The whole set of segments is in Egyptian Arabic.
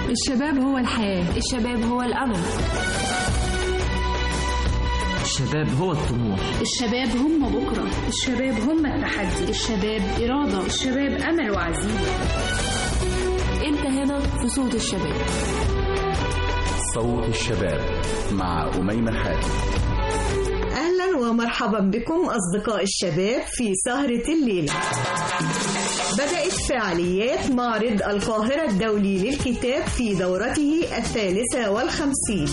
الشباب هو الحياة الشباب هو الأمل الشباب هو الطموح الشباب هم بكرة الشباب هم التحدي الشباب إرادة الشباب أمل وعزيمة أنت هنا في صوت الشباب صوت الشباب مع أميمة حاتم أهلا ومرحبا بكم أصدقاء الشباب في سهرة الليلة بدأت فعاليات معرض القاهرة الدولي للكتاب في دورته الثالثة والخمسين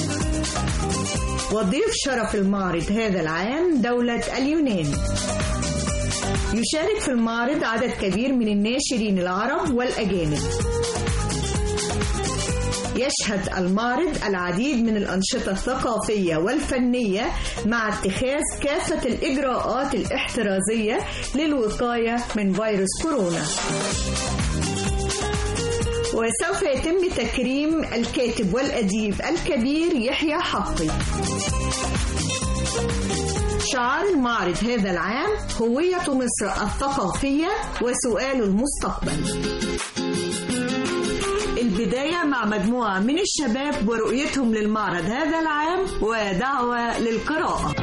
وضيف شرف المعرض هذا العام دولة اليونان يشارك في المعرض عدد كبير من الناشرين العرب والأجانب يشهد المعرض العديد من الأنشطة الثقافية والفنية مع اتخاذ كافة الإجراءات الاحترازية للوقاية من فيروس كورونا وسوف يتم تكريم الكاتب والأديب الكبير يحيى حقي شعار المعرض هذا العام هوية مصر الثقافية وسؤال المستقبل البداية مع مجموعة من الشباب ورؤيتهم للمعرض هذا العام ودعوة للقراءة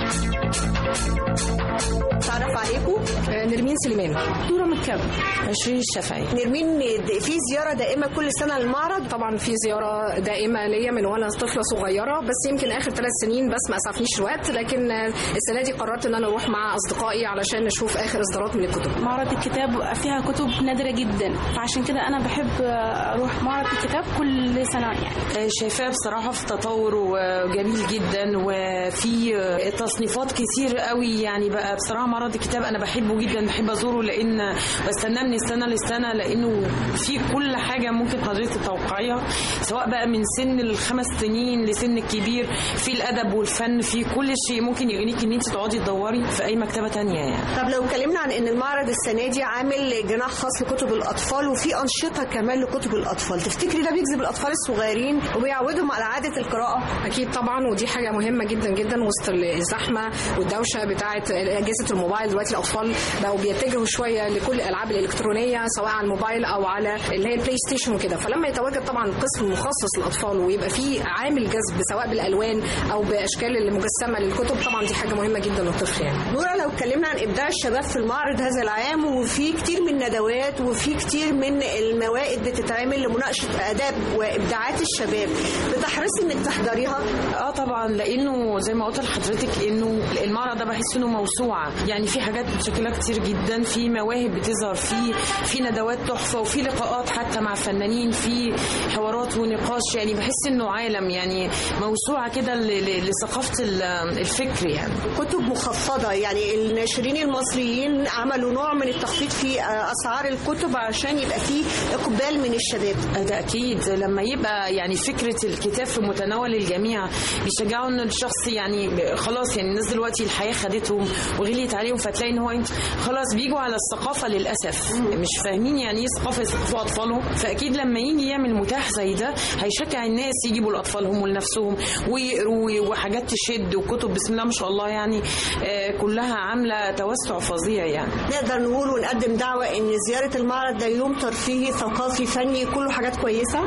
تعرف عليكم نرمين سليمان دورة مكبر عشرين الشافعي نرمين في زيارة دائمة كل سنة للمعرض طبعا في زيارة دائمة ليا من وانا طفلة صغيرة بس يمكن اخر ثلاث سنين بس ما اسعفنيش الوقت لكن السنة دي قررت ان انا اروح مع اصدقائي علشان نشوف اخر اصدارات من الكتب معرض الكتاب فيها كتب نادرة جدا فعشان كده انا بحب اروح معرض الكتاب كل سنة يعني شايفاه بصراحة في تطور وجميل جدا وفي تصنيفات كتير قوي يعني بقى بصراحة معرض الكتاب انا بحبه جدا بحب ازوره لان بستناه من السنة للسنة لانه في كل حاجة ممكن حضرتك تتوقعيها سواء بقى من سن الخمس سنين لسن الكبير في الادب والفن في كل شيء ممكن يغنيك ان انت تقعدي تدوري في اي مكتبة تانية يعني طب لو اتكلمنا عن ان المعرض السنة دي عامل جناح خاص لكتب الاطفال وفي انشطة كمان لكتب الاطفال تفتكري ده بيجذب الاطفال الصغيرين وبيعودهم على عادة القراءة اكيد طبعا ودي حاجة مهمة جدا جدا وسط الزحمة والدوشة بتاعة اجهزة الموبايل دلوقتي الاطفال بقوا بيتجهوا شوية لكل الالعاب الالكترونية سواء على الموبايل او على اللي هي البلاي ستيشن وكده فلما يتواجد طبعا قسم مخصص للاطفال ويبقى فيه عامل جذب سواء بالالوان او باشكال المجسمه للكتب طبعا دي حاجه مهمه جدا للطفل يعني نورا لو اتكلمنا عن ابداع الشباب في المعرض هذا العام وفي كتير من الندوات وفي كتير من الموائد بتتعمل لمناقشه اداب وابداعات الشباب بتحرصي انك تحضريها اه طبعا لانه زي ما قلت لحضرتك انه المعرض ده بحس انه موسوعه يعني في حاجات متشكله كتير جدا في مواهب بتظهر فيه في ندوات تحفه وفي لقاءات حتى مع فنانين في حوارات ونقاش يعني بحس انه عالم يعني موسوعه كده لثقافه الفكر يعني كتب مخفضه يعني الناشرين المصريين عملوا نوع من التخفيض في اسعار الكتب عشان يبقى في اقبال من الشباب ده اكيد لما يبقى يعني فكره الكتاب في متناول الجميع بيشجعوا ان الشخص يعني خلاص يعني الناس دلوقتي الحياه خدتهم وغليت عليهم فتلاقي ان هو انت خلاص بيجوا على الثقافه للاسف مش فاهمين يعني ايه ثقافه يثقفوا اطفالهم فاكيد لما يجي يعمل متاح زي ده هيشجع الناس يجيبوا لاطفالهم ولنفسهم ويقروا وحاجات تشد وكتب بسم الله ما شاء الله يعني كلها عامله توسع فظيع يعني نقدر نقول ونقدم دعوه ان زياره المعرض ده يوم ترفيهي ثقافي فني كله حاجات كويسه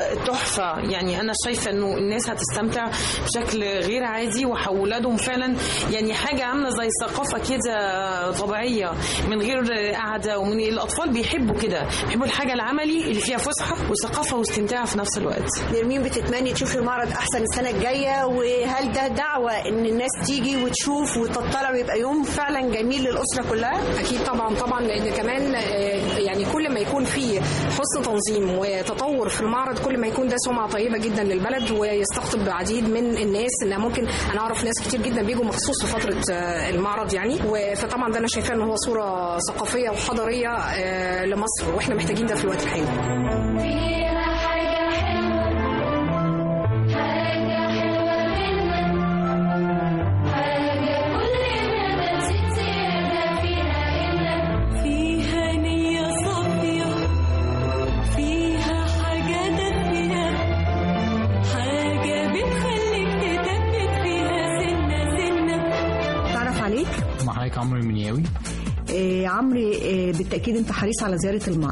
تحفه يعني انا شايفه انه الناس هتستمتع بشكل غير عادي وحولادهم فعلا يعني حاجه عامله زي ثقافه كده طبيعيه من غير قعده ومن الاطفال بيحبوا كده بيحبوا الحاجه العملي اللي فيها فسحه وثقافه واستمتاع في نفس الوقت نرمين بتتمني تشوفي المعرض احسن السنه الجايه وهل ده دعوه ان الناس تيجي وتشوف وتطلع ويبقى يوم فعلا جميل للاسره كلها اكيد طبعا طبعا لان كمان يعني كل ما يكون في حسن تنظيم وتطور في المعرض كل ما يكون ده سمعه طيبه جدا للبلد ويستقطب عديد من الناس انها ممكن انا اعرف ناس كتير جدا بيجوا مخصوص في فتره المعرض يعني فطبعا ده انا شايفاه ان هو صوره ثقافيه وحضاريه لمصر واحنا محتاجين ده في الوقت الحالي معاك عمرو المنياوي إيه عمرو إيه بالتاكيد انت حريص على زياره المعرض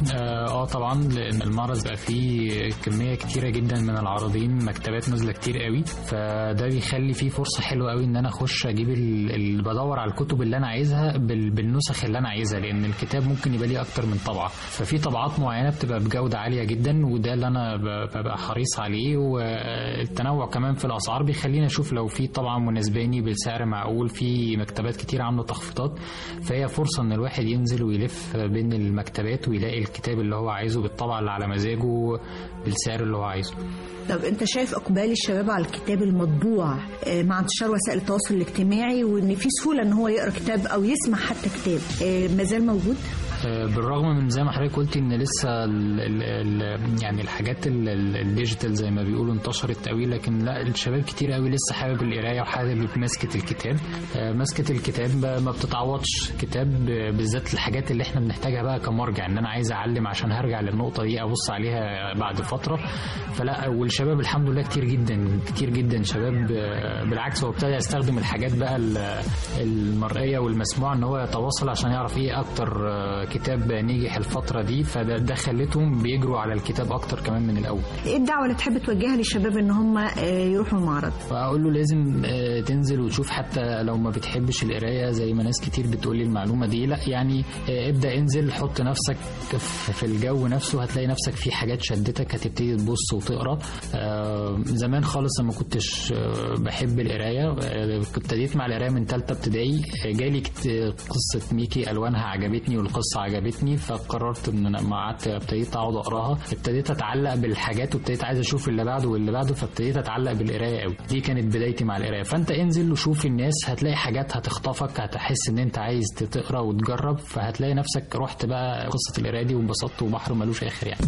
اه آه طبعا لان المعرض بقى فيه كميه كتيره جدا من العارضين مكتبات نازله كتير قوي فده بيخلي فيه فرصه حلوه قوي ان انا اخش اجيب ال- اللي بدور على الكتب اللي انا عايزها بال- بالنسخ اللي انا عايزها لان الكتاب ممكن يبقى ليه اكتر من طبعه ففي طبعات معينه بتبقى بجوده عاليه جدا وده اللي انا ب- ببقى حريص عليه والتنوع كمان في الاسعار بيخليني اشوف لو في طبعه مناسباني بالسعر معقول في مكتبات كتير عامله تخفيضات فهي فرصه ان الواحد ينزل ويلف بين المكتبات ويلاقي الكتاب اللي هو عايزه بالطبعه اللي على مزاجه بالسعر اللي هو عايزه طب انت شايف اقبال الشباب على الكتاب المطبوع آه، مع انتشار وسائل التواصل الاجتماعي وان في سهوله ان هو يقرا كتاب او يسمع حتى كتاب آه، مازال موجود آه، بالرغم من زي ما حضرتك قلتي ان لسه ال ال ال يعني الحاجات ال- ال- الديجيتال زي ما بيقولوا انتشرت قوي لكن لا الشباب كتير قوي لسه حابب القرايه وحابب مسكه الكتاب آه، مسكه الكتاب ما بتتعوضش كتاب آه، بالذات الحاجات اللي احنا بنحتاجها بقى كمرجع ان انا عايز اعلم عشان هرجع للنقطه دي ابص عليها بعد فتره فلا والشباب الحمد لله كتير جدا كتير جدا شباب آه، بالعكس هو ابتدى يستخدم الحاجات بقى ال- المرئيه والمسموعه ان هو يتواصل عشان يعرف ايه اكتر آه، كتاب نجح الفتره دي فده ده خلتهم بيجروا على الكتاب اكتر كمان من الاول ايه الدعوه اللي تحب توجهها للشباب ان هم آه، يروحوا المعرض فاقول له لازم آه، تنزل وتشوف حتى لو ما بتحبش القرايه زي ما ناس كتير بتقول لي المعلومه دي لا يعني آه، ابدا انزل حط نفسك في في الجو نفسه هتلاقي نفسك في حاجات شدتك هتبتدي تبص وتقرا آه، زمان خالص لما كنتش آه، بحب القرايه آه، كنت ابتديت مع القرايه من ثالثه ابتدائي آه، جالي كت- قصه ميكي الوانها عجبتني والقصه عجبتني فقررت ان انا ما قعدت ابتديت اقعد اقراها ابتديت اتعلق بالحاجات وابتديت عايز اشوف اللي بعده واللي بعده فابتديت اتعلق بالقرايه قوي دي كانت بدايتي مع القرايه فانت انزل وشوف الناس هتلاقي حاجات هتخطفك هتحس ان انت عايز تقرا وتجرب فهتلاقي نفسك رحت بقى قصه القرايه دي وانبسطت وبحر ملوش اخر يعني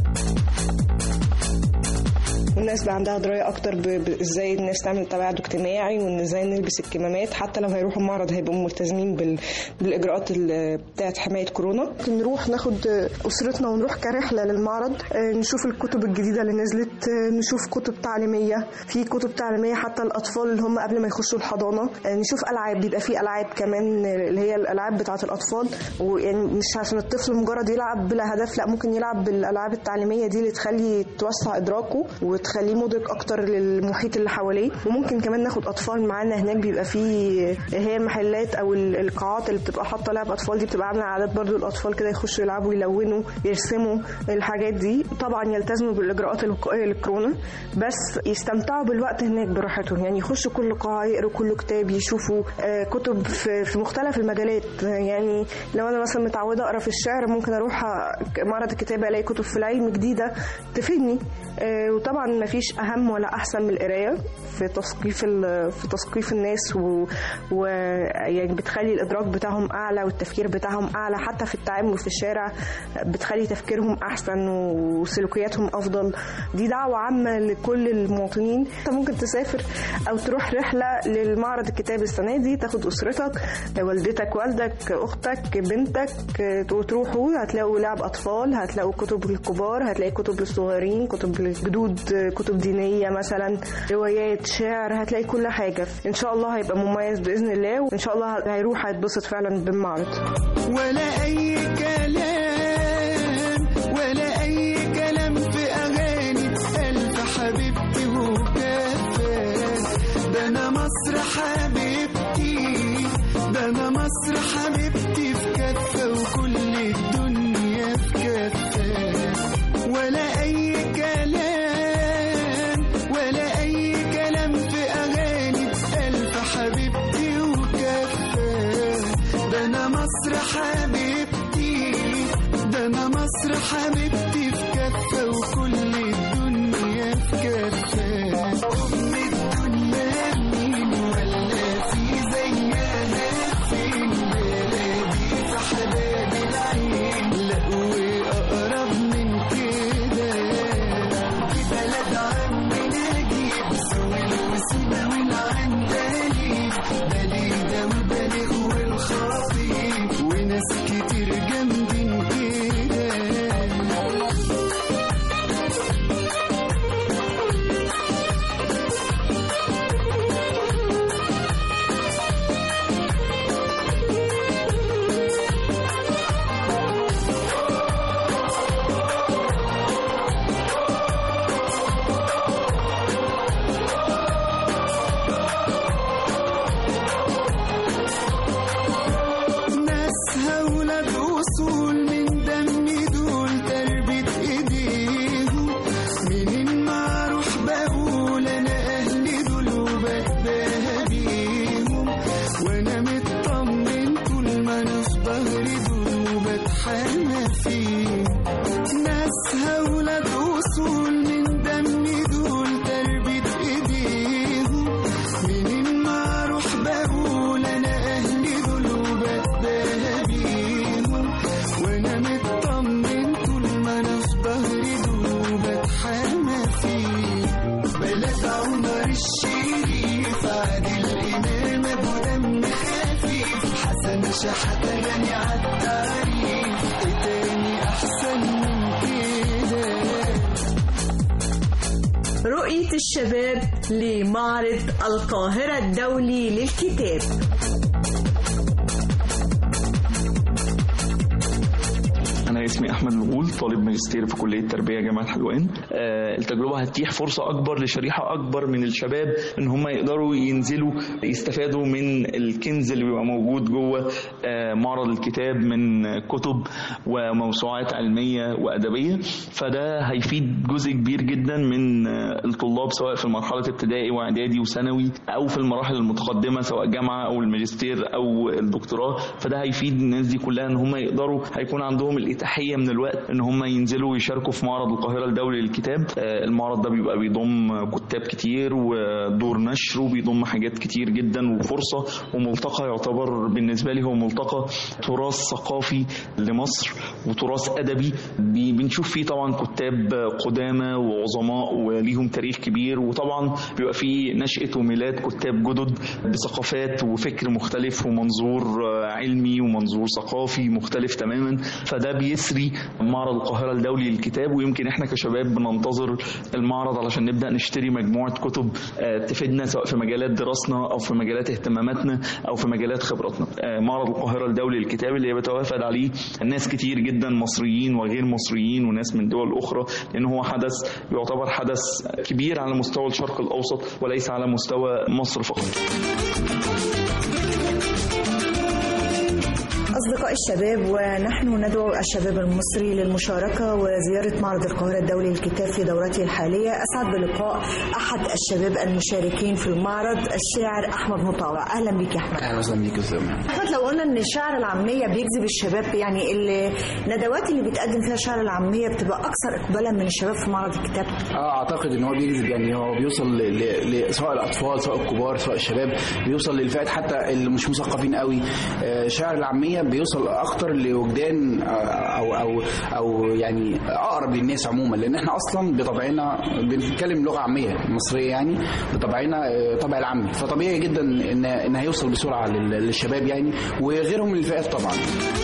والناس بقى عندها درايه اكتر ب- ب- ازاي الناس تعمل تباعد اجتماعي وان ازاي نلبس الكمامات حتى لو هيروحوا المعرض هيبقوا ملتزمين بال... بالاجراءات ال- بتاعه حمايه كورونا ممكن نروح ناخد اسرتنا ونروح كرحله للمعرض آه، نشوف الكتب الجديده اللي نزلت آه، نشوف كتب تعليميه في كتب تعليميه حتى الاطفال اللي هم قبل ما يخشوا الحضانه آه، نشوف العاب بيبقى في العاب كمان آه، اللي هي الالعاب بتاعه الاطفال ويعني مش عشان الطفل مجرد يلعب بلا هدف لا ممكن يلعب بالالعاب التعليميه دي اللي تخلي توسع ادراكه وتخليه مدرك اكتر للمحيط اللي حواليه وممكن كمان ناخد اطفال معانا هناك بيبقى فيه هي المحلات او ال- القاعات اللي بتبقى حاطه لعب اطفال دي بتبقى عامله عادات برضو الاطفال كده يخشوا يلعبوا يلونوا يرسموا الحاجات دي طبعا يلتزموا بالاجراءات الوقائيه للكورونا بس يستمتعوا بالوقت هناك براحتهم يعني يخشوا كل قاعه يقروا كل كتاب يشوفوا آه، كتب في في مختلف المجالات آه، يعني لو انا مثلا متعوده اقرا في الشعر ممكن اروح آه، معرض الكتابه الاقي كتب في العلم جديده تفيدني آه، وطبعا ما فيش اهم ولا احسن من القرايه في تثقيف ال- في تثقيف الناس و- ويعني بتخلي الادراك بتاعهم اعلى والتفكير بتاعهم اعلى حتى في التعامل في الشارع بتخلي تفكيرهم احسن وسلوكياتهم افضل دي دعوه عامه لكل المواطنين انت ممكن تسافر او تروح رحله للمعرض الكتاب السنه دي تاخد اسرتك والدتك والدك اختك بنتك وتروحوا هتلاقوا لعب اطفال هتلاقوا كتب للكبار هتلاقي كتب للصغيرين كتب للجدود كتب دينيه مثلا روايات شعر هتلاقي كل حاجه ان شاء الله هيبقى مميز باذن الله وان شاء الله هيروح هيتبسط فعلا بالمعرض ولا أي كلام ولا أي كلام في أغاني ألف حبيبتي وكفى ده أنا مصر حبيبتي ده أنا مصر حبيبتي في كفة وكل الدنيا في كفة ولا أي كلام ولا أي كلام في أغاني ألف حبيبتي وكفى ده أنا مصر حبيبتي ده أنا مصر حبيبتي في كفة وكل الدنيا في كفة أم الدنيا مين ولا في زيها فين بلادي في حباب العين لا وأقرب من كده دي بلد عم نجيب سويل وسيبة والعندليب بليدة وبليغ والخطيب وناس كتير جامدين كده أصول من دم دول تربة إيديهم منين ما أروح بقول أنا أهلي دول وبتباهى بيهم وأنا مطمن طول ما أنا في ظهري دول وبتحامى فيهم بلد عمر الشريف عادل إمام أبو دم خفيف حسن شحاتة غني عالتعريف إيه تاني أحسن من كده رؤية الشباب لمعرض القاهرة الدولي للكتاب أنا اسمي أحمد مقبول طالب ماجستير في كلية تربية جامعة حلوان آه، التجربة هتتيح فرصة أكبر لشريحة أكبر من الشباب إن هم يقدروا ينزلوا يستفادوا من الكنز اللي بيبقى موجود جوه آه، معرض الكتاب من كتب وموسوعات علمية وأدبية فده هيفيد جزء كبير جدا من آه، الطلاب سواء في مرحلة ابتدائي وإعدادي وثانوي أو في المراحل المتقدمة سواء جامعة أو الماجستير أو الدكتوراه فده هيفيد الناس دي كلها إن هم يقدروا هيكون عندهم الإتاحية من الوقت إن هم ينزلوا ويشاركوا في معرض القاهرة الدولي للكتاب آه، المعرض ده بيبقى بيضم كتاب كتير ودور نشر وبيضم حاجات كتير جدا وفرصة وملتقى يعتبر بالنسبة لي هو ملتقى تراث ثقافي لمصر وتراث أدبي بي- بنشوف فيه طبعا كتاب قدامى وعظماء وليهم تاريخ كبير وطبعا بيبقى فيه نشأة وميلاد كتاب جدد بثقافات وفكر مختلف ومنظور آه، علمي ومنظور ثقافي مختلف تماما فده بيسري معرض القاهرة الدولي للكتاب ويمكن احنا كشباب بننتظر المعرض علشان نبدأ نشتري مجموعة كتب آه، تفيدنا سواء في مجالات دراستنا أو في مجالات اهتماماتنا أو في مجالات خبراتنا آه، معرض القاهرة الدولي للكتاب اللي بيتوافد عليه ناس كتير جدا مصريين وغير مصريين وناس من دول أخرى لأن هو حدث يعتبر حدث كبير على مستوى الشرق الأوسط وليس على مستوى مصر فقط أصدقاء الشباب ونحن ندعو الشباب المصري للمشاركة وزيارة معرض القاهرة الدولي للكتاب في دورته الحالية أسعد بلقاء أحد الشباب المشاركين في المعرض الشاعر أحمد مطاوع أهلا بك يا أحمد اهلا وسهلا بيك يا استاذ أمام. أحمد لو قلنا إن الشعر العامية بيجذب الشباب يعني الندوات اللي بيتقدم فيها الشعر العامية بتبقى أكثر إقبالا من الشباب في معرض الكتاب اه اعتقد ان هو بيجذب يعني هو بيوصل ل... ل... ل... سواء الاطفال سواء الكبار سواء الشباب بيوصل للفئات حتى اللي مش مثقفين قوي آه شعر العاميه بيوصل اكتر لوجدان آه او او او يعني اقرب للناس عموما لان احنا اصلا بطبعنا بنتكلم لغه عاميه مصريه يعني بطبعنا آه طبع العامي فطبيعي جدا ان ان هيوصل بسرعه لل... للشباب يعني وغيرهم من الفئات طبعا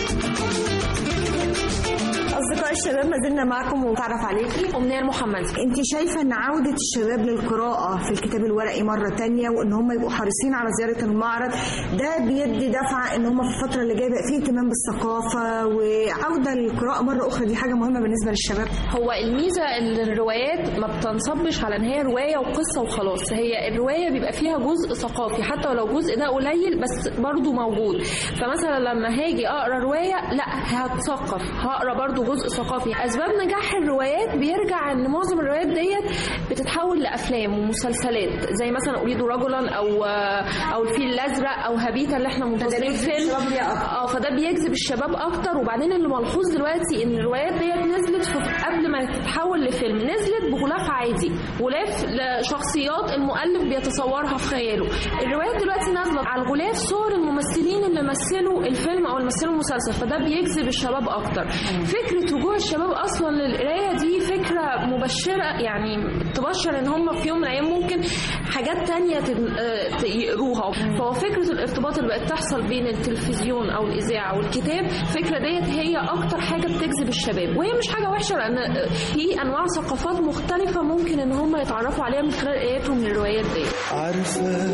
أصدقاء الشباب ما زلنا معكم وتعرف عليكي أمنية محمد أنت شايفة أن عودة الشباب للقراءة في الكتاب الورقي مرة تانية وأن هم يبقوا حريصين على زيارة المعرض ده بيدي دفعة أن هم في الفترة اللي جاية بقى فيه اهتمام بالثقافة وعودة للقراءة مرة أخرى دي حاجة مهمة بالنسبة للشباب هو الميزه ان الروايات ما بتنصبش على ان هي روايه وقصه وخلاص هي الروايه بيبقى فيها جزء ثقافي حتى ولو الجزء ده قليل بس برضو موجود فمثلا لما هاجي اقرا روايه لا هتثقف هقرا برضو جزء ثقافي اسباب نجاح الروايات بيرجع ان معظم الروايات ديت بتتحول لافلام ومسلسلات زي مثلا اريد رجلا او او الفيل الازرق او هابيتا اللي احنا منتظرين فيلم اه فده بيجذب الشباب اكتر وبعدين اللي ملحوظ دلوقتي ان الروايات ديت نزلت في قبل ما تتحول لفيلم نزلت بغلاف عادي غلاف لشخصيات المؤلف بيتصورها في خياله الروايات دلوقتي نازله على الغلاف صور الممثلين اللي مثلوا الفيلم او اللي مثلوا المسلسل فده بيجذب الشباب اكتر فكره رجوع الشباب اصلا للقرايه دي فكره مبشره يعني تبشر ان هم في يوم من الايام ممكن حاجات تانية تد- آه، ت- يقروها فهو فكره الارتباط اللي بقت تحصل بين التلفزيون او الاذاعه والكتاب الفكره ديت هي اكتر حاجه بتجذب الشباب وهي مش حاجه وحشه لان آه، في انواع ثقافات مختلفه ممكن ان هم يتعرفوا عليها من خلال قرايتهم للروايات دي عارفة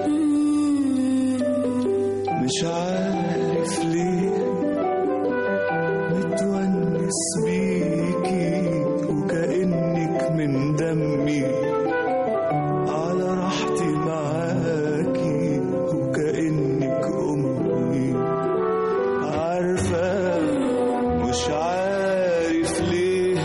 مش عارف ليه متونس بيكي وكأنك من دمي على راحتي معاكي وكأنك أمي عارفة مش عارف ليه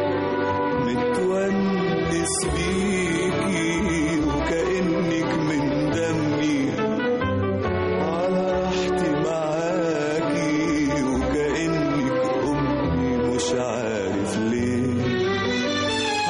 متونس بيكي وكأنك من دمي على راحتي معاكي وكأنك أمي مش عارف ليه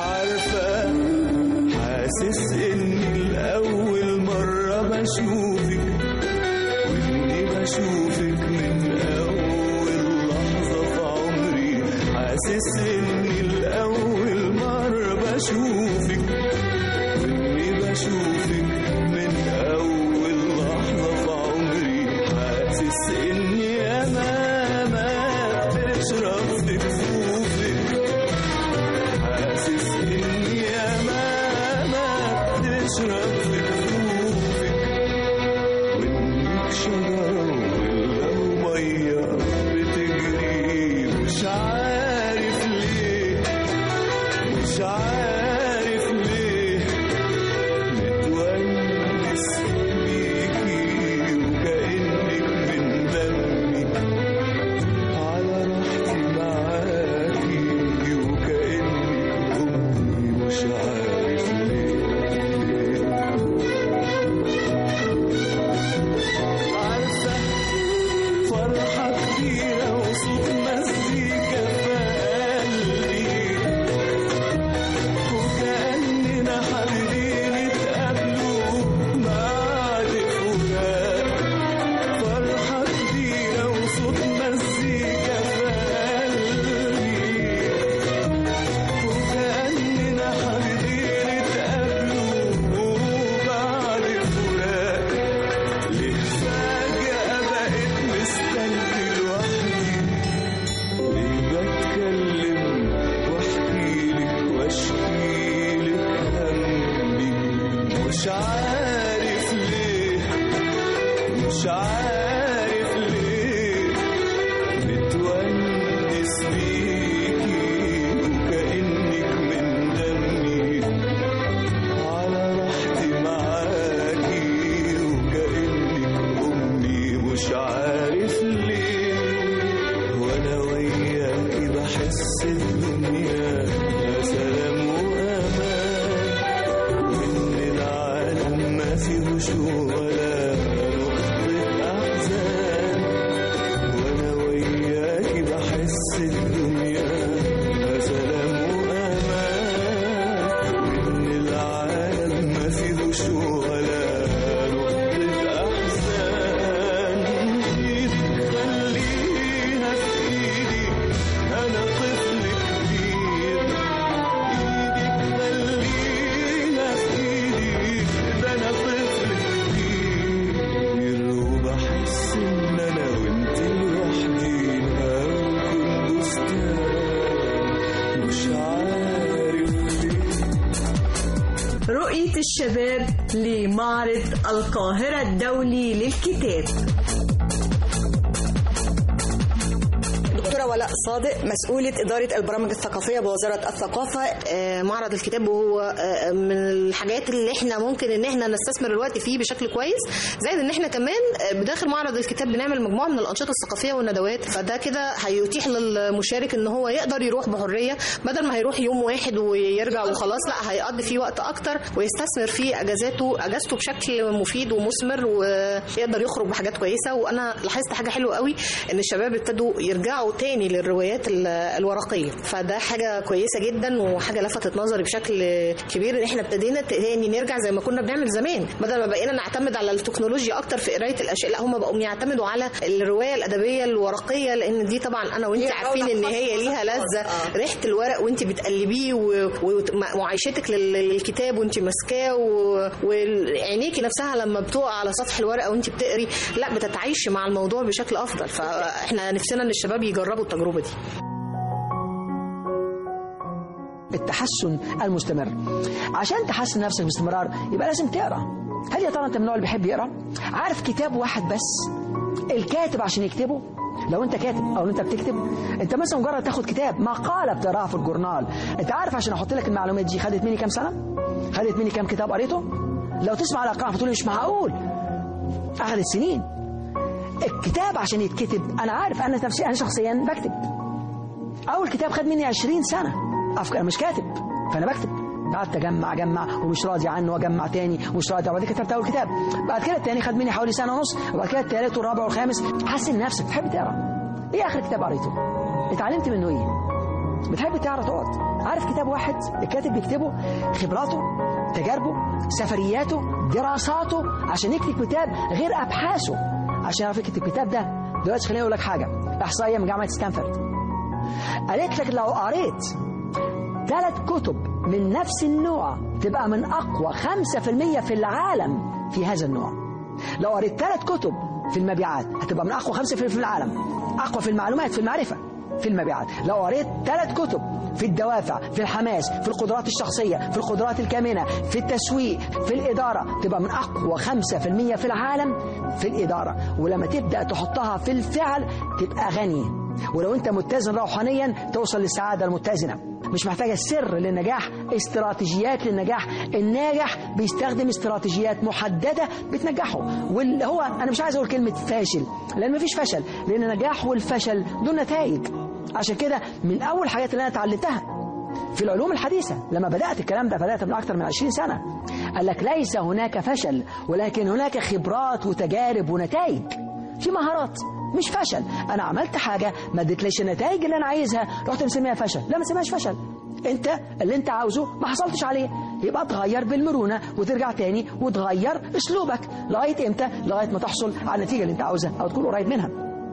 حاسس اني الاول مرة بشوفك واني بشوفك من اول لحظة في عمري حاسس اني الاول مرة بشوفك واني بشوفك من اول لحظة في عمري حاسس اني امامك تشرب في كفوفك حاسس اني امامك تشرب في كفوفك وانك شجرة ولو مية بتجري مش عارف ليه مش عارف ليه متونس بيكي وكأنك من دمي على راحتي معاكي وكأنك أمي مش عارف ليه عارفة فرحة كبيرة وصوت مزيكا في قلبي وكأننا حابين نتقابلوا بعد فراق فرحة كبيرة وصوت مزيكا في قلبي وكأننا حابين نتقابلوا بعد فراق ليه فجأة بقيت مستني لوحدي ليه بتكلم واحكيلك واشكيلك همي مش عارف ليه مش عارف ليه متونس بيكي وكأنك من دمي على راحتي معاكي وكأنك أمي مش عارف ليه وأنا وياكي بحس الدنيا سلام وأمان وإن العالم ما فيهوش ولا نقطة أحزان وأنا وياكي بحس الدنيا سلام وأمان وإن العالم ما فيهوش ولا نقطة أحزان إيدك خليها في إيدي أنا طفل كبير إيدك خليها في إيدي ده أنا طفل كبير وبحس إن أنا وأنت لوحدينا ونكون بستان مش عارف ليه رؤية الشباب لمعرض القاهرة الدولي للكتاب دكتورة ولاء صادق مسؤولة إدارة البرامج الثقافية بوزارة الثقافة آه، معرض الكتاب وهو آه، من الحاجات اللي احنا ممكن ان احنا نستثمر الوقت فيه بشكل كويس زائد ان احنا كمان آه، بداخل معرض الكتاب بنعمل مجموعه من الانشطه الثقافيه والندوات فده كده هيتيح للمشارك ان هو يقدر يروح بحريه بدل ما هيروح يوم واحد ويرجع وخلاص لا هيقضي فيه وقت اكتر ويستثمر فيه اجازاته اجازته بشكل مفيد ومثمر ويقدر يخرج بحاجات كويسه وانا لاحظت حاجه حلوه قوي ان الشباب ابتدوا يرجعوا تاني للروايات ال- الورقيه فده حاجه كويسه جدا وحاجه لفتت نظري بشكل كبير ان احنا ابتدينا تاني نرجع زي ما كنا بنعمل زمان بدل ما بقينا نعتمد على التكنولوجيا اكتر في قرايه الاشياء لا هم بقوا يعتمدوا على الروايه الادبيه الورقيه لان دي طبعا انا وانت هي عارفين جودة ان خاصة هي ليها خاصة. لذه آه. ريحه الورق وانت بتقلبيه و- و- ومعايشتك لل- للكتاب وانت ماسكاه و- وعينيكي نفسها لما بتقع على سطح الورقه وانت بتقري لا بتتعايشي مع الموضوع بشكل افضل فاحنا نفسنا ان الشباب يجربوا التجربه دي التحسن المستمر عشان تحسن نفسك باستمرار يبقى لازم تقرا هل يا ترى انت من النوع اللي بيحب يقرا عارف كتاب واحد بس الكاتب عشان يكتبه لو انت كاتب او انت بتكتب انت مثلا مجرد تاخد كتاب مقاله بتقراها في الجورنال انت عارف عشان احط لك المعلومات دي خدت مني كام سنه خدت مني كام كتاب قريته لو تسمع الارقام بتقول مش معقول اخذت سنين الكتاب عشان يتكتب انا عارف انا نفسي انا شخصيا بكتب اول كتاب خد مني 20 سنه افكار انا مش كاتب فانا بكتب قعدت اجمع اجمع ومش راضي عنه واجمع تاني ومش راضي وبعد كده كتبت اول كتاب بعد كده التاني خد مني حوالي سنه ونص وبعد كده التالت والرابع والخامس حسن نفسك تحب تقرا ايه اخر كتاب قريته اتعلمت منه ايه بتحب تقرا تقعد عارف كتاب واحد الكاتب بيكتبه خبراته تجاربه سفرياته دراساته عشان يكتب كتاب غير ابحاثه عشان يعرف يكتب الكتاب ده دلوقتي خليني اقول لك حاجه احصائيه من جامعه ستانفورد قالت لك لو قريت ثلاث كتب من نفس النوع تبقى من اقوى 5% في العالم في هذا النوع لو قريت ثلاث كتب في المبيعات هتبقى من اقوى 5% في العالم اقوى في المعلومات في المعرفه في المبيعات لو قريت ثلاث كتب في الدوافع في الحماس في القدرات الشخصية في القدرات الكامنة في التسويق في الإدارة تبقى من أقوى 5% في العالم في الإدارة ولما تبدأ تحطها في الفعل تبقى غني ولو أنت متزن روحانيا توصل للسعادة المتزنة مش محتاجة سر للنجاح استراتيجيات للنجاح الناجح بيستخدم استراتيجيات محددة بتنجحه واللي هو أنا مش عايز أقول كلمة فاشل لأن مفيش فشل لأن النجاح والفشل دول نتائج عشان كده من أول حاجات اللي أنا اتعلمتها في العلوم الحديثة لما بدأت الكلام ده بدأت من أكثر من 20 سنة قال لك ليس هناك فشل ولكن هناك خبرات وتجارب ونتائج في مهارات مش فشل انا عملت حاجه ما ادتليش النتائج اللي انا عايزها رحت مسميها فشل لا ما تسميهاش فشل انت اللي انت عاوزه ما حصلتش عليه يبقى تغير بالمرونه وترجع تاني وتغير اسلوبك لغايه امتى لغايه ما تحصل على النتيجه اللي انت عاوزها او تكون قريب منها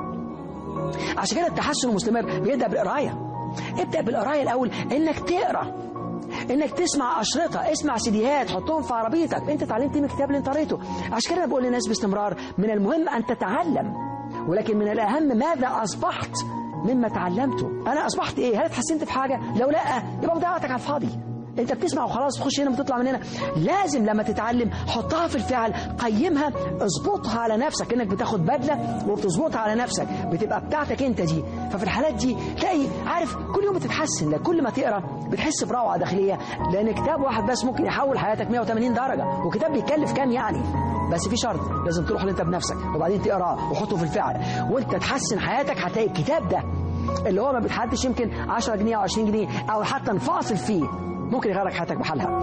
عشان كده التحسن المستمر بيبدا بالقرايه ابدا بالقرايه الاول انك تقرا انك تسمع اشرطه اسمع سيديهات حطهم في عربيتك انت اتعلمت من الكتاب اللي انت قريته عشان كده أنا بقول للناس باستمرار من المهم ان تتعلم ولكن من الاهم ماذا اصبحت مما تعلمته انا اصبحت ايه هل اتحسنت في حاجه لو لا يبقى مضيعتك على الفاضي انت بتسمع وخلاص تخش هنا وتطلع من هنا لازم لما تتعلم حطها في الفعل قيمها اظبطها على نفسك انك بتاخد بدله وبتظبطها على نفسك بتبقى بتاعتك انت دي ففي الحالات دي تلاقي عارف كل يوم بتتحسن لك كل ما تقرا بتحس بروعه داخليه لان كتاب واحد بس ممكن يحول حياتك 180 درجه وكتاب بيكلف كام يعني بس في شرط لازم تروح انت بنفسك وبعدين تقراه وحطه في الفعل وانت تحسن حياتك هتلاقي الكتاب ده اللي هو ما بيتحدش يمكن 10 جنيه او 20 جنيه او حتى نفاصل فيه ممكن يغير لك حياتك بحالها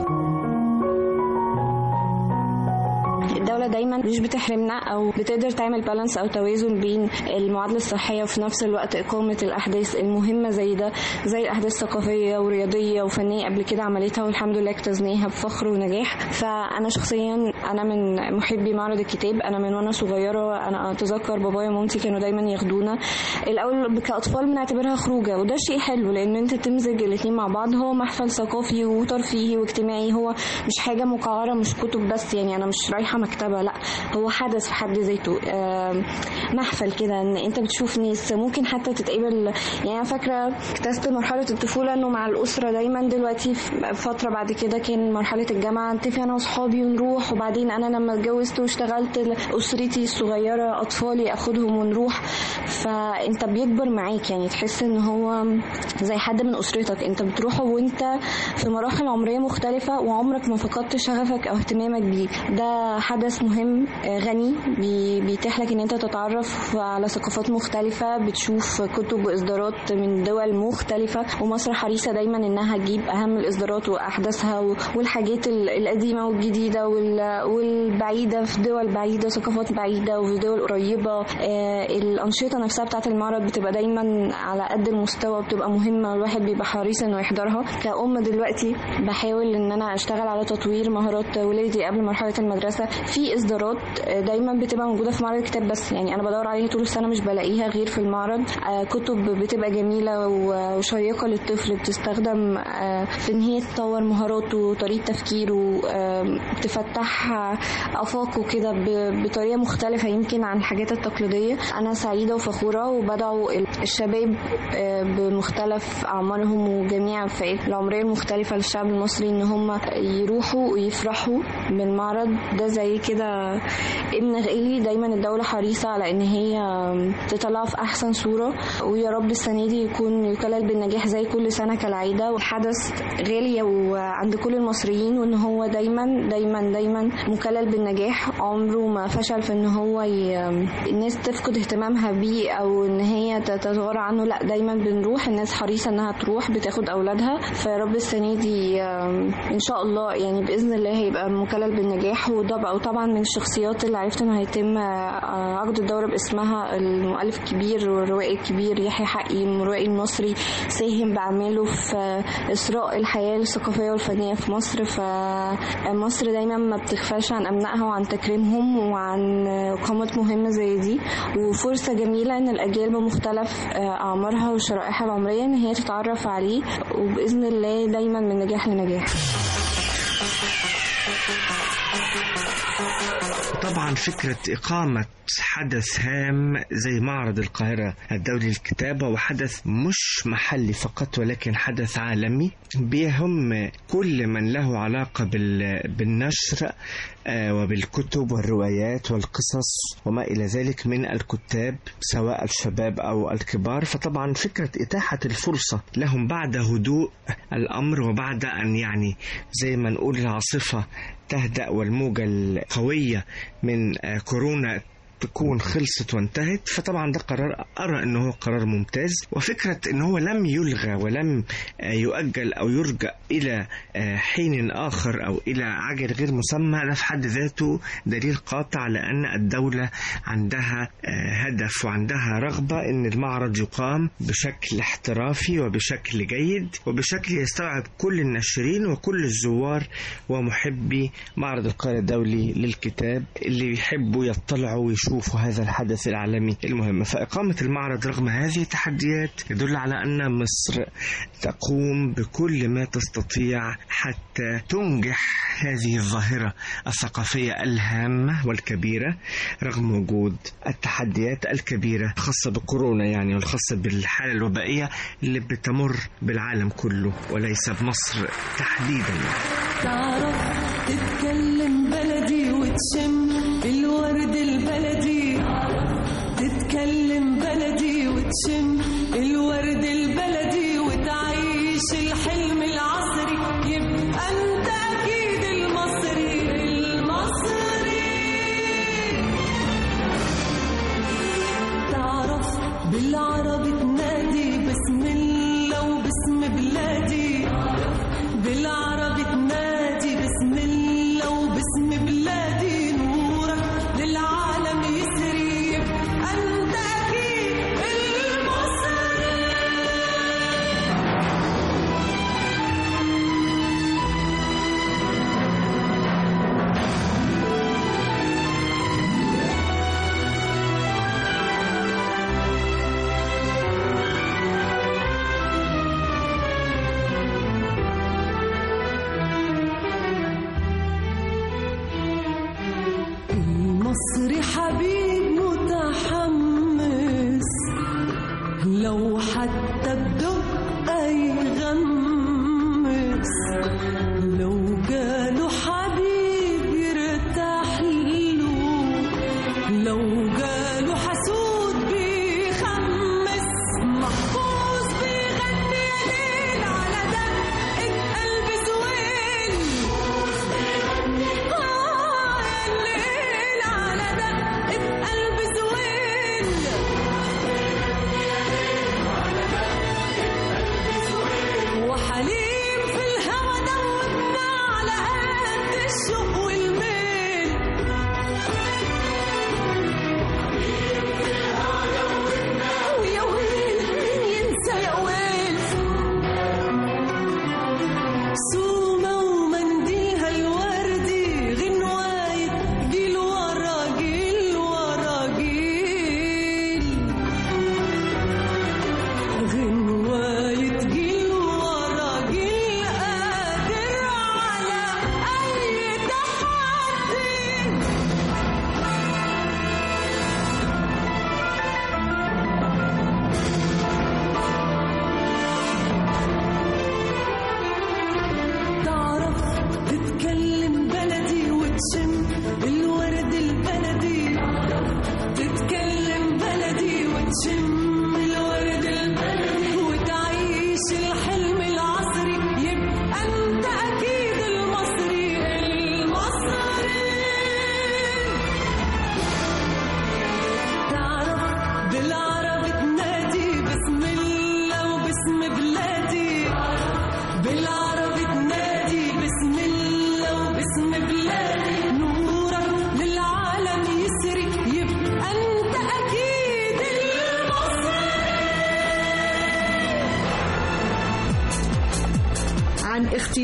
الدولة دايما مش بتحرمنا أو بتقدر تعمل بالانس أو توازن بين المعادلة الصحية وفي نفس الوقت إقامة الأحداث المهمة زي ده زي الأحداث ثقافية ورياضية وفنية قبل كده عملتها والحمد لله اجتزناها بفخر ونجاح فأنا شخصيا أنا من محبي معرض الكتاب أنا من وأنا صغيرة أنا أتذكر بابايا ومامتي كانوا دايما ياخدونا الأول كأطفال بنعتبرها خروجة وده شيء حلو لأن أنت تمزج الاتنين مع بعض هو محفل ثقافي وترفيهي واجتماعي هو مش حاجة مقعرة مش كتب بس يعني أنا مش رايحة مكتبة لا هو حدث في حد ذاته محفل كده ان انت بتشوف ناس ممكن حتى تتقابل يعني انا فاكره اكتست مرحله الطفوله انه مع الاسره دايما دلوقتي فتره بعد كده كان مرحله الجامعه نتفق انا واصحابي ونروح وبعدين انا لما اتجوزت واشتغلت اسرتي الصغيره اطفالي اخدهم ونروح فانت بيكبر معاك يعني تحس ان هو زي حد من اسرتك انت بتروحه وانت في مراحل عمريه مختلفه وعمرك ما فقدت شغفك او اهتمامك بيه ده حدث مهم غني بيتيح لك ان انت تتعرف على ثقافات مختلفة بتشوف كتب واصدارات من دول مختلفة ومصر حريصة دايما انها تجيب اهم الاصدارات واحداثها والحاجات القديمة والجديدة والبعيدة في دول بعيدة ثقافات بعيدة وفي دول قريبة الانشطة نفسها بتاعت المعرض بتبقى دايما على قد المستوى بتبقى مهمة الواحد بيبقى حريص انه يحضرها كأم دلوقتي بحاول ان انا اشتغل على تطوير مهارات ولادي قبل مرحلة المدرسة في اصدارات دايما بتبقى موجوده في معرض الكتاب بس يعني انا بدور عليها طول السنه مش بلاقيها غير في المعرض كتب بتبقى جميله وشيقه للطفل بتستخدم في ان هي تطور مهاراته وطريقه تفكيره تفتح افاقه كده بطريقه مختلفه يمكن عن الحاجات التقليديه انا سعيده وفخوره وبدعو الشباب بمختلف اعمارهم وجميع الفئات العمريه المختلفه للشعب المصري ان هم يروحوا ويفرحوا بالمعرض ده زي كده ابن غالي دايما الدولة حريصة على ان هي تطلعه في احسن صورة ويا رب السنة دي يكون يكلل بالنجاح زي كل سنة كالعادة وحدث غالي وعند كل المصريين وان هو دايما دايما دايما مكلل بالنجاح عمره ما فشل في ان هو ي... الناس تفقد اهتمامها بيه او ان هي تتغار عنه لا دايما بنروح الناس حريصة انها تروح بتاخد اولادها فيا رب السنة دي ان شاء الله يعني باذن الله هيبقى مكلل بالنجاح وده او طبعا من الشخصيات اللي عرفت انه هيتم آه، عقد الدوره باسمها المؤلف الكبير والروائي الكبير يحيى حقي الروائي المصري ساهم باعماله في اثراء الحياه الثقافيه والفنيه في مصر فمصر دايما ما بتغفلش عن ابنائها وعن تكريمهم وعن قامات مهمه زي دي وفرصه جميله ان الاجيال بمختلف آه، اعمارها وشرائحها العمريه ان هي تتعرف عليه وباذن الله دايما من نجاح لنجاح طبعا فكرة إقامة حدث هام زي معرض القاهرة الدولي للكتابة وحدث مش محلي فقط ولكن حدث عالمي بيهم كل من له علاقة بال- بالنشر آه، وبالكتب والروايات والقصص وما إلى ذلك من الكتاب سواء الشباب أو الكبار فطبعا فكرة إتاحة الفرصة لهم بعد هدوء الأمر وبعد أن يعني زي ما نقول العاصفة تهدأ والموجة القوية من آه، كورونا تكون خلصت وانتهت فطبعا ده قرار أرى أنه هو قرار ممتاز وفكرة أنه هو لم يلغى ولم آه، يؤجل أو يرجع إلى آه، حين آخر أو إلى عجل غير مسمى ده في حد ذاته دليل قاطع على أن الدولة عندها آه، هدف وعندها رغبة أن المعرض يقام بشكل احترافي وبشكل جيد وبشكل يستوعب كل الناشرين وكل الزوار ومحبي معرض القاهرة الدولي للكتاب اللي بيحبوا يطلعوا ويشوفوا هذا الحدث العالمي المهم فإقامة المعرض رغم هذه التحديات يدل على أن مصر تقوم بكل ما تستطيع حتى تنجح هذه الظاهرة الثقافية الهامة والكبيرة رغم وجود التحديات الكبيرة الخاصة بكورونا يعني والخاصة بالحالة الوبائية اللي بتمر بالعالم كله وليس بمصر تحديدا تعرف تتكلم بلدي وتشم الورد البلدي تتكلم بلدي وتشم الورد البلدي وتعيش الحلم العصري يبقى انت اكيد المصري المصري تعرف بالعربي تنادي بسم الله وباسم بلادي بالعربي تنادي بسم الله وباسم بلادي نورك للعالم يسري يبقى انت اكيد المصري المصري حبيب متحمس لو حتى بدقة يغمس لو جاله حبيب يرتاح له لو جاله حسود بيخمس محفوظ بيغني يا ليل على دقة قلب زويل آه يا الليل على دقة قلب زويل وحليم في الهوى دوبنا على قد الشوق والميل ويا ويل مين ينسى يا ويل سومة ومنديلها الوردي غنواية جيل ورا جيل ورا جيل غنواية جيل ورا جيل قادر على أي تحدي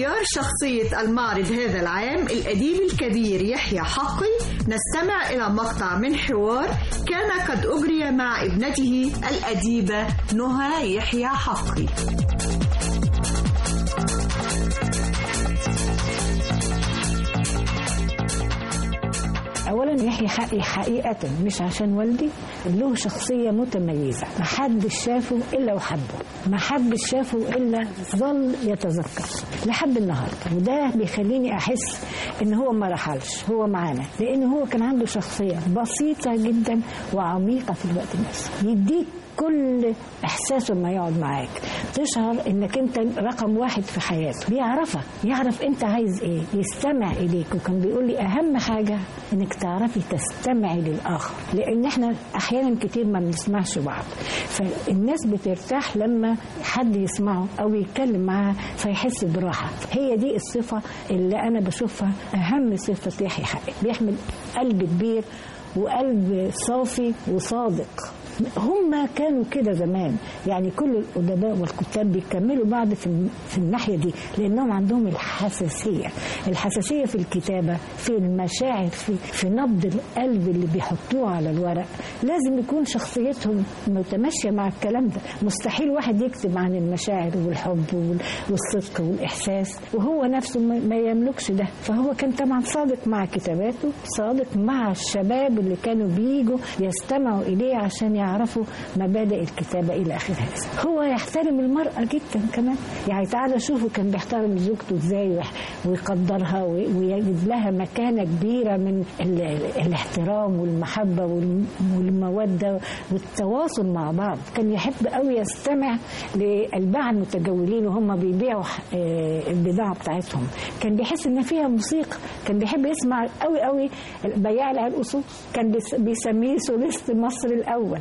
اختيار شخصية المعرض هذا العام الأديب الكبير يحيى حقي نستمع إلى مقطع من حوار كان قد أجري مع ابنته الأديبة نهى يحيى حقي اولا يحيى حقي حقيقه مش عشان والدي له شخصيه متميزه ما حدش شافه الا وحبه ما حدش شافه الا ظل يتذكر لحد النهارده وده بيخليني احس ان هو ما رحلش هو معانا لان هو كان عنده شخصيه بسيطه جدا وعميقه في الوقت نفسه يديك كل احساسه لما يقعد معاك تشعر انك انت رقم واحد في حياته بيعرفك يعرف انت عايز ايه يستمع اليك وكان بيقول لي اهم حاجه انك تعرفي تستمعي للاخر لان احنا احيانا كتير ما بنسمعش بعض فالناس بترتاح لما حد يسمعه او يتكلم معاها فيحس براحه هي دي الصفه اللي انا بشوفها اهم صفه يحيى حقي بيحمل قلب كبير وقلب صافي وصادق هم كانوا كده زمان يعني كل الادباء والكتاب بيكملوا بعض في في الناحيه دي لانهم عندهم الحساسيه الحساسيه في الكتابه في المشاعر في, في نبض القلب اللي بيحطوه على الورق لازم يكون شخصيتهم متماشيه مع الكلام ده مستحيل واحد يكتب عن المشاعر والحب والصدق والاحساس وهو نفسه ما يملكش ده فهو كان طبعا صادق مع كتاباته صادق مع الشباب اللي كانوا بيجوا يستمعوا اليه عشان يعرفوا مبادئ الكتابة إلى آخر هذا هو يحترم المرأة جدا كمان يعني تعالى شوفوا كان بيحترم زوجته إزاي ويقدرها ويجد لها مكانة كبيرة من ال ال الاحترام والمحبة والمودة والتواصل مع بعض كان يحب قوي يستمع للباعة المتجولين وهم بيبيعوا البضاعة بتاعتهم كان بيحس إن فيها موسيقى كان بيحب يسمع قوي قوي بياع العرقصوص كان بيسميه سوليست مصر الأول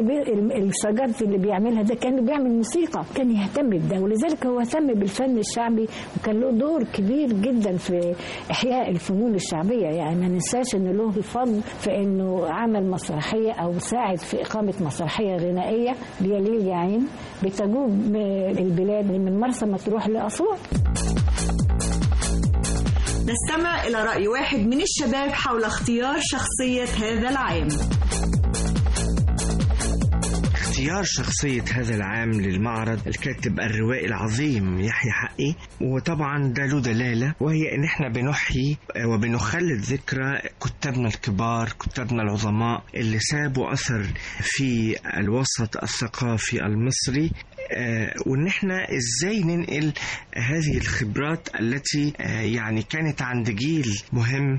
ان الشجرة اللي بيعملها ده كان بيعمل موسيقى كان يهتم بده ولذلك هو اهتم بالفن الشعبي وكان له دور كبير جدا في احياء الفنون الشعبيه يعني ما ننساش ان له فضل في انه عمل مسرحيه او ساعد في اقامه مسرحيه غنائيه ليليل يعين بتجوب البلاد من مرسى مطروح لاسوان نستمع إلى رأي واحد من الشباب حول اختيار شخصية هذا العام اختيار شخصية هذا العام للمعرض الكاتب الروائي العظيم يحيى حقي وطبعا ده له دلالة وهي ان احنا بنحيي وبنخلد ذكرى كتابنا الكبار كتابنا العظماء اللي سابوا اثر في الوسط الثقافي المصري آه وان احنا ازاي ننقل هذه الخبرات التي آه يعني كانت عند جيل مهم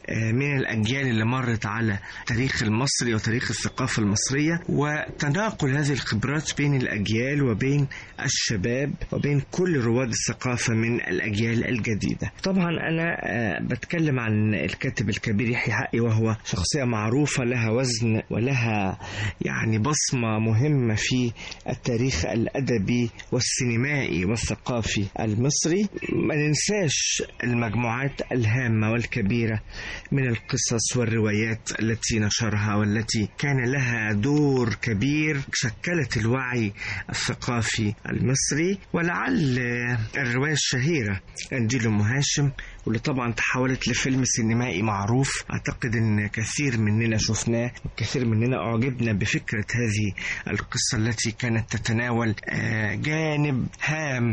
من الأجيال اللي مرت على تاريخ المصري وتاريخ الثقافة المصرية وتناقل هذه الخبرات بين الأجيال وبين الشباب وبين كل رواد الثقافة من الأجيال الجديدة طبعا أنا بتكلم عن الكاتب الكبير يحيى حقي وهو شخصية معروفة لها وزن ولها يعني بصمة مهمة في التاريخ الأدبي والسينمائي والثقافي المصري ما ننساش المجموعات الهامة والكبيرة من القصص والروايات التي نشرها والتي كان لها دور كبير شكلت الوعي الثقافي المصري ولعل الرواية الشهيرة أنجيل أم هاشم واللي طبعا تحولت لفيلم سينمائي معروف أعتقد أن كثير مننا شفناه وكثير مننا أعجبنا بفكرة هذه القصة التي كانت تتناول جانب هام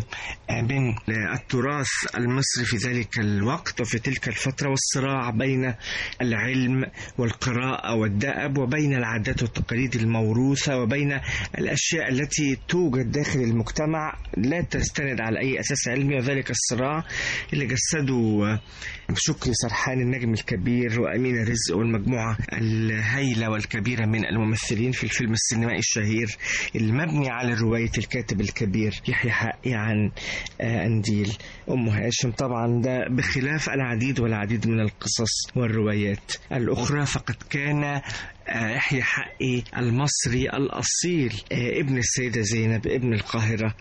من التراث المصري في ذلك الوقت وفي تلك الفترة والصراع بين العلم والقراءة والدأب وبين العادات والتقاليد الموروثة وبين الأشياء التي توجد داخل المجتمع لا تستند على أي أساس علمي وذلك الصراع اللي جسده شكري سرحان النجم الكبير وأمينة رزق والمجموعة الهائلة والكبيرة من الممثلين في الفيلم السينمائي الشهير المبني على رواية الكاتب الكبير يحيى حقي عن أنديل أم هاشم طبعا ده بخلاف العديد والعديد من القصص والروايات الأخرى فقد كان يحيى حقي المصري الأصيل ابن السيدة زينب ابن القاهرة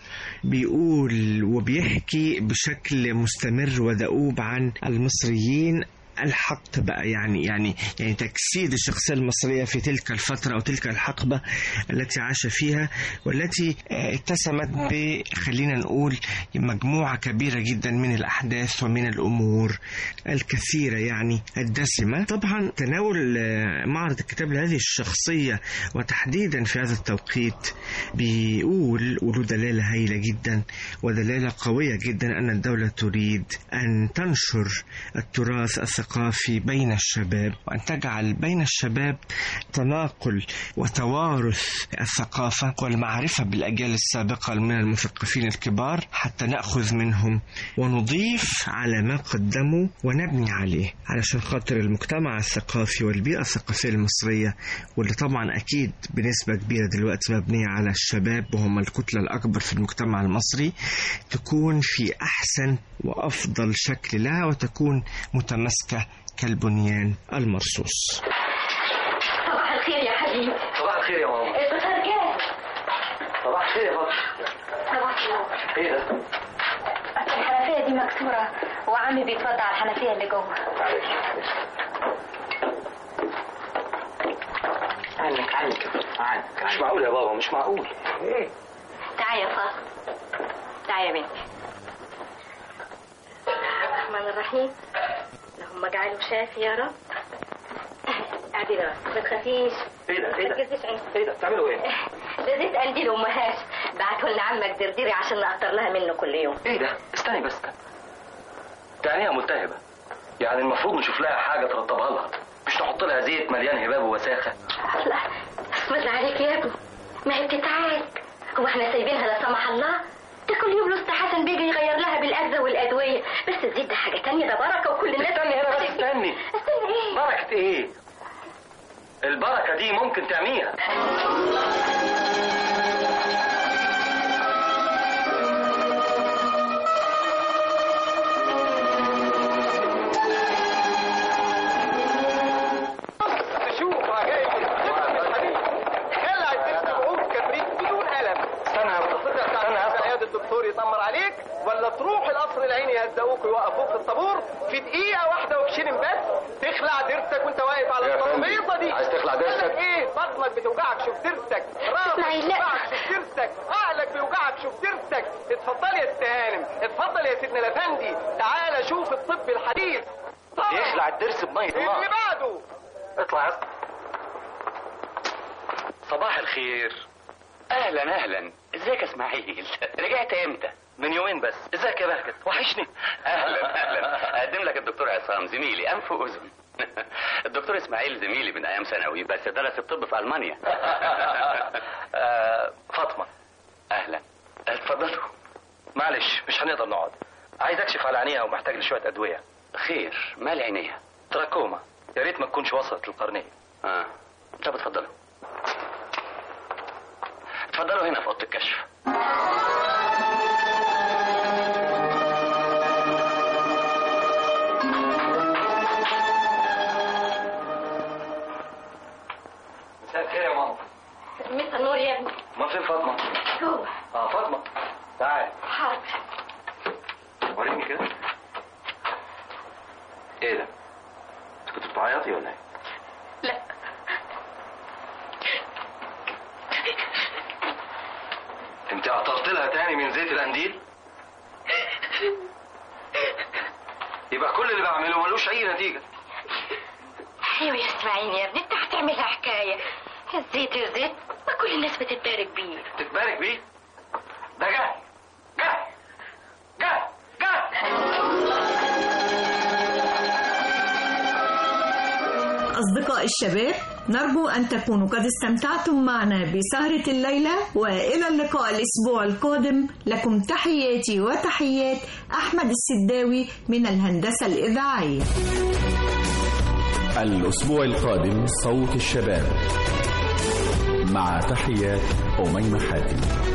بيقول وبيحكي بشكل مستمر ودؤوب عن المصريين الحق بقى يعني يعني يعني تجسيد الشخصيه المصريه في تلك الفتره او تلك الحقبه التي عاش فيها والتي آه، اتسمت ب خلينا نقول مجموعه كبيره جدا من الاحداث ومن الامور الكثيره يعني الدسمه طبعا تناول آه، معرض الكتاب لهذه الشخصيه وتحديدا في هذا التوقيت بيقول وله دلاله هائله جدا ودلاله قويه جدا ان الدوله تريد ان تنشر التراث الثقافي بين الشباب وان تجعل بين الشباب تناقل وتوارث الثقافه والمعرفه بالاجيال السابقه من المثقفين الكبار حتى ناخذ منهم ونضيف على ما قدموا ونبني عليه علشان خاطر المجتمع الثقافي والبيئه الثقافيه المصريه واللي طبعا اكيد بنسبه كبيره دلوقتي مبنيه على الشباب وهم الكتله الاكبر في المجتمع المصري تكون في احسن وافضل شكل لها وتكون متماسكه كالبنيان المرصوص صباح الخير يا حبيبي صباح الخير يا ماما الفطار جاهز صباح الخير يا بابا صباح النور ايه ده؟ الحنفية دي مكسورة وعمي بيتوضع على الحنفية اللي جوه عنك عنك عنك مش معقول يا بابا مش معقول ايه تعالى يا فاطمة تعالى يا بنتي الرحمن الرحيم اللهم اجعله شافي يا رب قاعدين يا رب ما تخافيش ايه ده ايه ما ده تجزيش عينك ايه ده بتعملوا ايه؟ ده زيت قنديل امهات بعته لنا عمك درديري عشان نقطر لها منه كل يوم ايه ده؟ استني بس تعنيها ملتهبة يعني المفروض نشوف لها حاجة ترطبها لها مش نحط لها زيت مليان هباب ووساخة لا اسم الله عليك يا ابني ما هي بتتعالج هو احنا سايبينها لا سمح الله ده كل يوم الاستاذ حسن بيجي يغير لها بالاجزاء والادويه بس الزيت ده حاجه تانية ده بركه وكل الناس استني هنا بس استني استني ايه بركة ايه؟ البركة دي ممكن تعميها شوف عجائب خلع الدرس بعود كبريت بدون ألم استنى يا تقدر تعمل في عيادة الدكتور يطمر عليك ولا تروح القصر العيني يهزقوك ويوقفوك في الطابور في دقيقة واحدة وبشيلن بس تخلع ضرسك وانت واقف على يا فندم، الترابيزة دي عايز تخلع ضرسك؟ مالك ايه بطنك بتوجعك شوف ضرسك راسك اسمعي، لا. بيوجعك شوف ضرسك عقلك بيوجعك شوف ضرسك اتفضل يا ست هانم اتفضل يا سيدنا الافندي تعالى شوف الطب الحديث طبعا. يخلع الضرس بمية اللي النار بعده اطلع يا اسطى. صباح الخير اهلا اهلا ازيك يا اسماعيل رجعت امتى من يومين بس ازيك يا بهجت وحشني اهلا اهلا اقدم لك الدكتور عصام زميلي انف واذن الدكتور اسماعيل زميلي من ايام ثانوي بس درس الطب في المانيا آه، فاطمة اهلا اتفضلوا معلش مش هنقدر نقعد عايز اكشف على عينيها ومحتاج لشوية ادوية خير مال عينيها تراكوما يا ريت ما تكونش وصلت للقرنية اه طب اتفضلوا اتفضلوا هنا في اوضه الكشف مساء الخير يا ماما مسا النور يا ابني ما فين فاطمة جوه اه فاطمة تعال حاضر وريني كده ايه ده انت كنت بتعيطي ولا ايه لا انت قطرت لها تاني من زيت القنديل يبقى كل اللي بعمله ملوش اي نتيجه ايوه يا اسماعيل يا ابني انت هتعملها حكايه الزيت الزيت ما كل الناس بتتبارك بيه تتبارك بيه ده جه جه جه جه أصدقاء الشباب نرجو أن تكونوا قد استمتعتم معنا بسهرة الليلة وإلى اللقاء الأسبوع القادم لكم تحياتي وتحيات أحمد السداوي من الهندسة الإذاعية الأسبوع القادم صوت الشباب مع تحيات أميمة حاتم